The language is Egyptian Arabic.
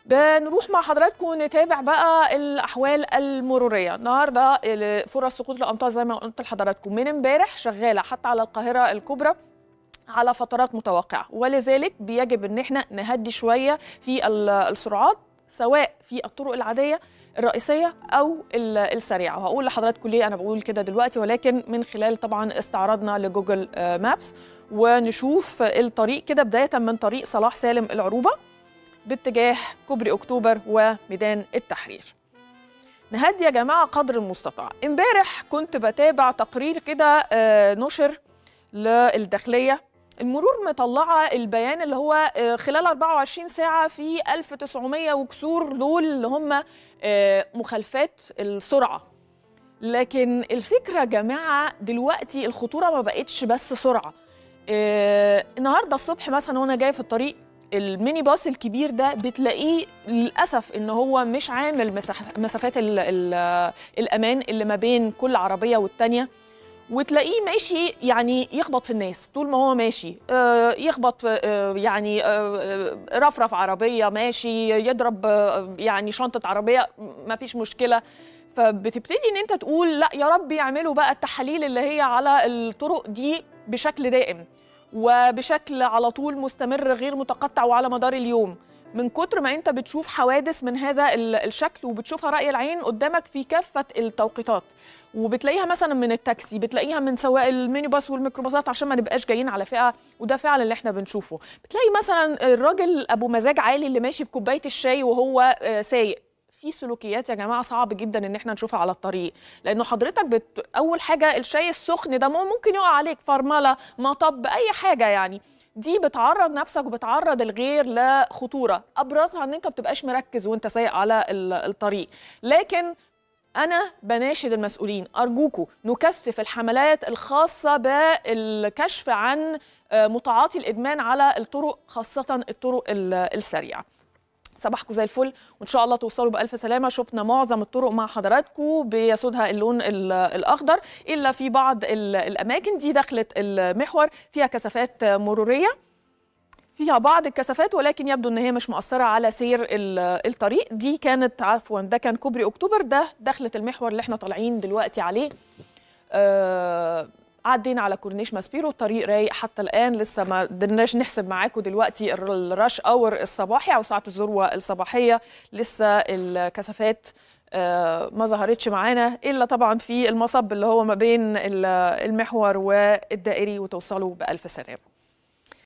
بنروح مع حضراتكم نتابع بقى الاحوال المروريه النهارده فرص سقوط الامطار زي ما قلت لحضراتكم من امبارح شغاله حتى على القاهره الكبرى على فترات متوقعه ولذلك بيجب ان احنا نهدي شويه في السرعات سواء في الطرق العاديه الرئيسيه او السريعه وهقول لحضراتكم ليه انا بقول كده دلوقتي ولكن من خلال طبعا استعراضنا لجوجل مابس ونشوف الطريق كده بدايه من طريق صلاح سالم العروبه باتجاه كوبري اكتوبر وميدان التحرير نهدي يا جماعه قدر المستطاع امبارح كنت بتابع تقرير كده نشر للداخليه المرور مطلعه البيان اللي هو خلال 24 ساعه في 1900 وكسور دول اللي هم مخالفات السرعه لكن الفكره يا جماعه دلوقتي الخطوره ما بقتش بس سرعه النهارده الصبح مثلا وانا جاي في الطريق الميني باص الكبير ده بتلاقيه للاسف ان هو مش عامل مسافات ال ال الامان اللي ما بين كل عربيه والتانيه وتلاقيه ماشي يعني يخبط في الناس طول ما هو ماشي آه يخبط آه يعني آه رفرف عربيه ماشي يضرب يعني شنطه عربيه ما فيش مشكله فبتبتدي ان انت تقول لا يا رب يعملوا بقى التحاليل اللي هي على الطرق دي بشكل دائم وبشكل على طول مستمر غير متقطع وعلى مدار اليوم من كتر ما انت بتشوف حوادث من هذا الشكل وبتشوفها رأي العين قدامك في كافة التوقيتات وبتلاقيها مثلا من التاكسي بتلاقيها من سواق الميني باص والميكروباصات عشان ما نبقاش جايين على فئه وده فعلا اللي احنا بنشوفه بتلاقي مثلا الراجل ابو مزاج عالي اللي ماشي بكوبايه الشاي وهو سايق في سلوكيات يا جماعه صعب جدا ان احنا نشوفها على الطريق لانه حضرتك بت... اول حاجه الشاي السخن ده ممكن يقع عليك فرمله مطب اي حاجه يعني دي بتعرض نفسك وبتعرض الغير لخطوره ابرزها ان انت بتبقاش مركز وانت سايق على الطريق لكن أنا بناشد المسؤولين أرجوكوا نكثف الحملات الخاصة بالكشف عن متعاطي الإدمان على الطرق خاصة الطرق السريعة صباحكم زي الفل وان شاء الله توصلوا بالف سلامه شفنا معظم الطرق مع حضراتكم بيسودها اللون الاخضر الا في بعض الاماكن دي دخلت المحور فيها كثافات مروريه فيها بعض الكثافات ولكن يبدو ان هي مش مؤثره على سير الطريق دي كانت عفوا ده كان كوبري اكتوبر ده دخلت المحور اللي احنا طالعين دلوقتي عليه آه عدينا على كورنيش ماسبيرو الطريق رايق حتى الان لسه ما قدرناش نحسب معاكم دلوقتي الراش اور الصباحي او ساعه الذروه الصباحيه لسه الكثافات آه ما ظهرتش معانا الا طبعا في المصب اللي هو ما بين المحور والدائري وتوصلوا بالف سلامه